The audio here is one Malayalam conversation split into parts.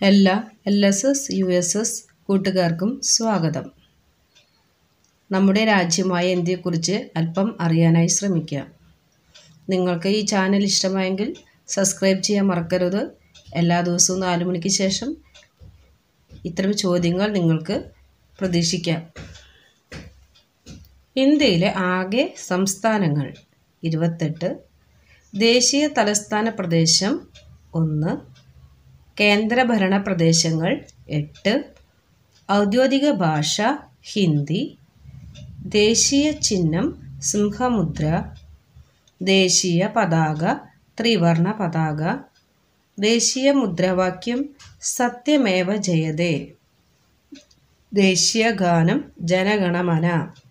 എല്ലാ L S S U S S കൂട്ടുകാർക്കും സ്വാഗതം നമ്മുടെ രാജ്യമായ ഇന്ത്യയെക്കുറിച്ച് അല്പം അറിയാനായി ശ്രമിക്കാം നിങ്ങൾക്ക് ഈ ചാനൽ ഇഷ്ടമായെങ്കിൽ സബ്സ്ക്രൈബ് ചെയ്യാൻ മറക്കരുത് എല്ലാ ദിവസവും നാല് മണിക്ക് ശേഷം ഇത്തരം ചോദ്യങ്ങൾ നിങ്ങൾക്ക് പ്രതീക്ഷിക്കാം ഇന്ത്യയിലെ ആകെ സംസ്ഥാനങ്ങൾ ഇരുപത്തെട്ട് ദേശീയ തലസ്ഥാന പ്രദേശം ഒന്ന് കേന്ദ്രഭരണ പ്രദേശങ്ങൾ എട്ട് ഔദ്യോഗിക ഭാഷ ഹിന്ദി ദേശീയ ചിഹ്നം സിംഹമുദ്ര ദേശീയ പതാക ത്രിവർണ പതാക ദേശീയ മുദ്രാവാക്യം സത്യമേവ ജയതേ ദേശീയ ഗാനം ജനഗണമന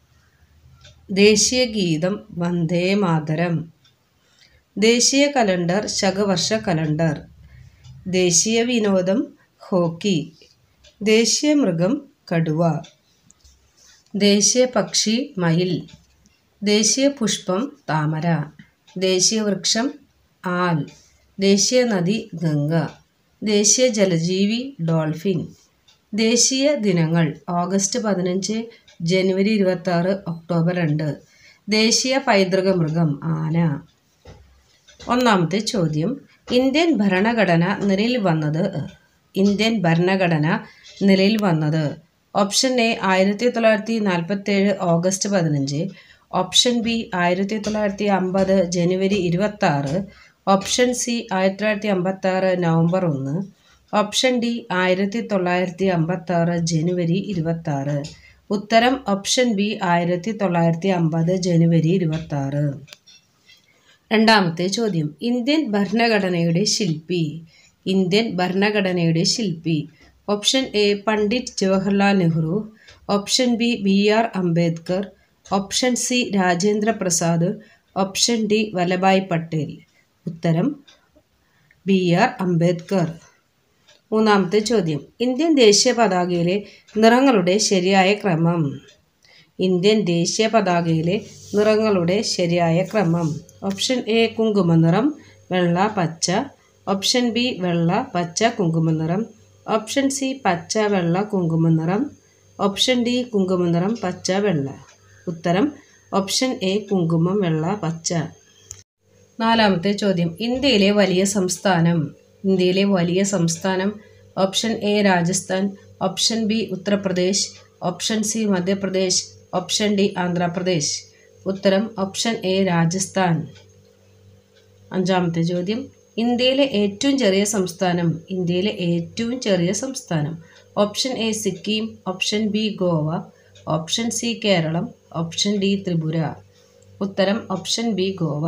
ദേശീയ ഗീതം വന്ദേ മാതരം ദേശീയ കലണ്ടർ ശകവർഷ കലണ്ടർ ദേശീയ വിനോദം ഹോക്കി ദേശീയ മൃഗം കടുവ ദേശീയ പക്ഷി മയിൽ ദേശീയ പുഷ്പം താമര ദേശീയ വൃക്ഷം ആൽ ദേശീയ നദി ഗംഗ ദേശീയ ജലജീവി ഡോൾഫിൻ ദേശീയ ദിനങ്ങൾ ഓഗസ്റ്റ് പതിനഞ്ച് ജനുവരി ഇരുപത്താറ് ഒക്ടോബർ രണ്ട് ദേശീയ പൈതൃക മൃഗം ആന ഒന്നാമത്തെ ചോദ്യം ഇന്ത്യൻ ഭരണഘടന നിലയിൽ വന്നത് ഇന്ത്യൻ ഭരണഘടന നിലയിൽ വന്നത് ഓപ്ഷൻ എ ആയിരത്തി തൊള്ളായിരത്തി നാൽപ്പത്തേഴ് ഓഗസ്റ്റ് പതിനഞ്ച് ഓപ്ഷൻ ബി ആയിരത്തി തൊള്ളായിരത്തി അമ്പത് ജനുവരി ഇരുപത്തി ആറ് ഓപ്ഷൻ സി ആയിരത്തി തൊള്ളായിരത്തി അമ്പത്തി ആറ് നവംബർ ഒന്ന് ഓപ്ഷൻ ഡി ആയിരത്തി തൊള്ളായിരത്തി അമ്പത്തി ആറ് ജനുവരി ഇരുപത്തി ആറ് ഉത്തരം ഓപ്ഷൻ ബി ആയിരത്തി തൊള്ളായിരത്തി അമ്പത് ജനുവരി ഇരുപത്തി ആറ് രണ്ടാമത്തെ ചോദ്യം ഇന്ത്യൻ ഭരണഘടനയുടെ ശില്പി ഇന്ത്യൻ ഭരണഘടനയുടെ ശില്പി option A Pandit Jawaharlal Nehru option B B R Ambedkar option C Rajendra Prasad option D Vallabhbhai Patel ഉത്തരം ബി ആർ അംബേദ്കർ മൂന്നാമത്തെ ചോദ്യം ഇന്ത്യൻ ദേശീയ പതാകയിലെ നിറങ്ങളുടെ ശരിയായ ക്രമം ഇന്ത്യൻ ദേശീയ പതാകയിലെ നിറങ്ങളുടെ ശരിയായ ക്രമം ഓപ്ഷൻ എ കുങ്കുമനിറം വെള്ള പച്ച ഓപ്ഷൻ ബി വെള്ള പച്ച കുങ്കുമനിറം ഓപ്ഷൻ സി പച്ച വെള്ള കുങ്കുമനിറം ഓപ്ഷൻ ഡി കുങ്കുമനിറം പച്ച വെള്ള ഉത്തരം ഓപ്ഷൻ എ കുങ്കുമം വെള്ള പച്ച നാലാമത്തെ ചോദ്യം ഇന്ത്യയിലെ വലിയ സംസ്ഥാനം ഇന്ത്യയിലെ വലിയ സംസ്ഥാനം option A Rajasthan option B Uttar Pradesh option C Madhya Pradesh option D Andhra Pradesh ഉത്തരം ഓപ്ഷൻ എ രാജസ്ഥാൻ അഞ്ചാമത്തെ ചോദ്യം ഇന്ത്യയിലെ ഏറ്റവും ചെറിയ സംസ്ഥാനം ഇന്ത്യയിലെ ഏറ്റവും ചെറിയ സംസ്ഥാനം option A Sikkim option B Goa option C Kerala option D Tripura ഉത്തരം ഓപ്ഷൻ ബി ഗോവ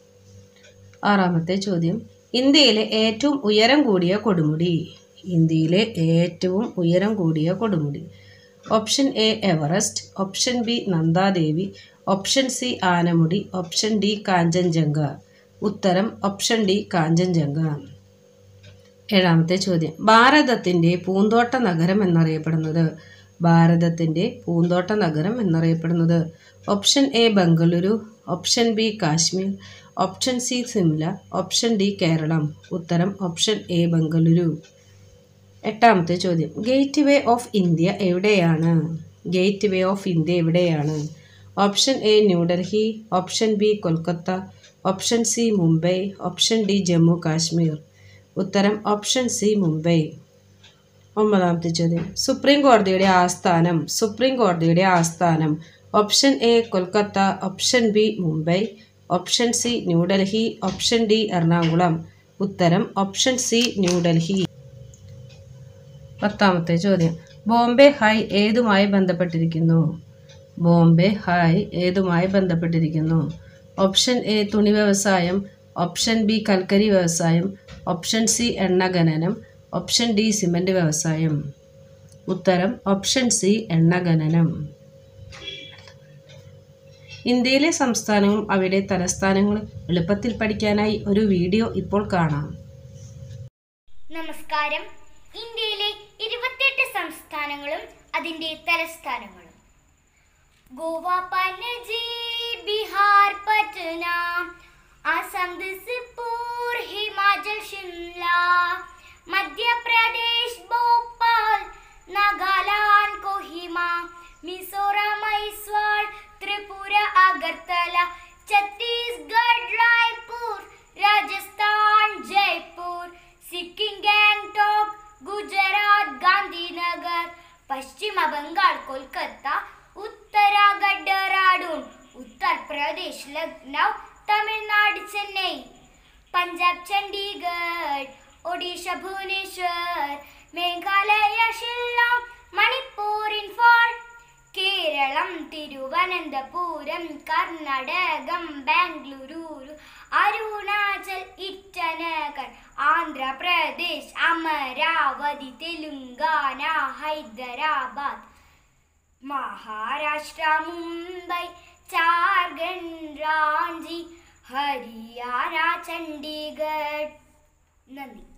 ആറാമത്തെ ചോദ്യം ഇന്ത്യയിലെ ഏറ്റവും ഉയരം കൂടിയ കൊടുമുടി ഇന്ത്യയിലെ ഏറ്റവും ഉയരം കൂടിയ കൊടുമുടി option A Everest option B Nanda Devi option C Anamudi option D Kangchenjunga ഉത്തരം ഓപ്ഷൻ ഡി കാഞ്ചൻജംഗ ഏഴാമത്തെ ചോദ്യം ഭാരതത്തിൻ്റെ പൂന്തോട്ട നഗരം എന്നറിയപ്പെടുന്നത് ഭാരതത്തിൻ്റെ പൂന്തോട്ട നഗരം എന്നറിയപ്പെടുന്നത് option A Bengaluru option B Kashmir option C Shimla option D Keralam ഉത്തരം ഓപ്ഷൻ എ ബംഗളൂരു എട്ടാമത്തെ ചോദ്യം ഗേറ്റ് വേ ഓഫ് ഇന്ത്യ എവിടെയാണ് ഗേറ്റ് വേ ഓഫ് ഇന്ത്യ എവിടെയാണ് option A New Delhi option B Kolkata option C Mumbai option D Jammu Kashmir ഉത്തരം ഓപ്ഷൻ സി മുംബൈ ഒമ്പതാമത്തെ ചോദ്യം സുപ്രീം കോടതിയുടെ ആസ്ഥാനം സുപ്രീം കോടതിയുടെ ആസ്ഥാനം option A Kolkata option B Mumbai option C New Delhi option D Ernakulam ഉത്തരം ഓപ്ഷൻ സി ന്യൂഡൽഹി പത്താമത്തെ ചോദ്യം ബോംബെ ഹൈ ഏതുമായി ബന്ധപ്പെട്ടിരിക്കുന്നു ബോംബെ ഹൈ ഏതുമായി ബന്ധപ്പെട്ടിരിക്കുന്നു ഓപ്ഷൻ എ തുണി വ്യവസായം ഓപ്ഷൻ ബി കൽക്കരി വ്യവസായം ഓപ്ഷൻ സി എണ്ണ ഖനനം ഓപ്ഷൻ ഡി സിമൻറ്റ് വ്യവസായം ഉത്തരം ഓപ്ഷൻ സി എണ്ണ ഖനനം ഇന്ത്യയിലെ സംസ്ഥാനങ്ങളും അവയുടെ തലസ്ഥാനങ്ങളും എളുപ്പത്തിൽ പഠിക്കാനായി ഒരു വീഡിയോ ഇപ്പോൾ കാണാം നമസ്കാരം ഇന്ത്യയിലെ ഇരുപത്തിയെട്ട് സംസ്ഥാനങ്ങളും അതിന്റെ തലസ്ഥാനങ്ങളും ഗോവ പനജി ബീഹാർ പട്ന ആസാം ദിസ്പൂർ ഹിമാചൽ ഷിംല മധ്യപ്രദേശ് ഭോപ്പാൽ നാഗാലാൻഡ് കൊഹിമ മിസോറാം ഐസ്വാൾ ത്രിപുര അഗർത്തല ഛത്തീസ്ഗഡ് റായ്പൂർ രാജസ്ഥാൻ ജയ്പൂർ സിക്കിം ഗാംഗ്ടോക്ക് ഗുജറാത്ത് ഗാന്ധിനഗർ പശ്ചിമ ബംഗാൾ കൊൽക്കത്ത ഉത്തരാഖണ്ഡ് ഡെറാഡൂൺ ഉത്തർപ്രദേശ് ലക്നൗ തമിഴ്നാട് ചെന്നൈ പഞ്ചാബ് ചണ്ഡീഗഡ് ഒഡീഷ ഭുവനേശ്വർ മേഘാലയ ഷില്ലോങ് മണിപ്പൂർ ഇൻഫോൾ കേരളം തിരുവനന്തപുരം കർണാടകം ബാംഗ്ലൂരു അരുണാചൽ ഇറ്റനഗർ ആന്ധ്രാപ്രദേശ് അമരാവതി തെലുങ്കാന ഹൈദരാബാദ് മഹാരാഷ്ട്ര മുംബൈ ജാർഖണ്ഡ് റാഞ്ചി ഹരിയാന ചണ്ഡീഗഡ് നന്ദി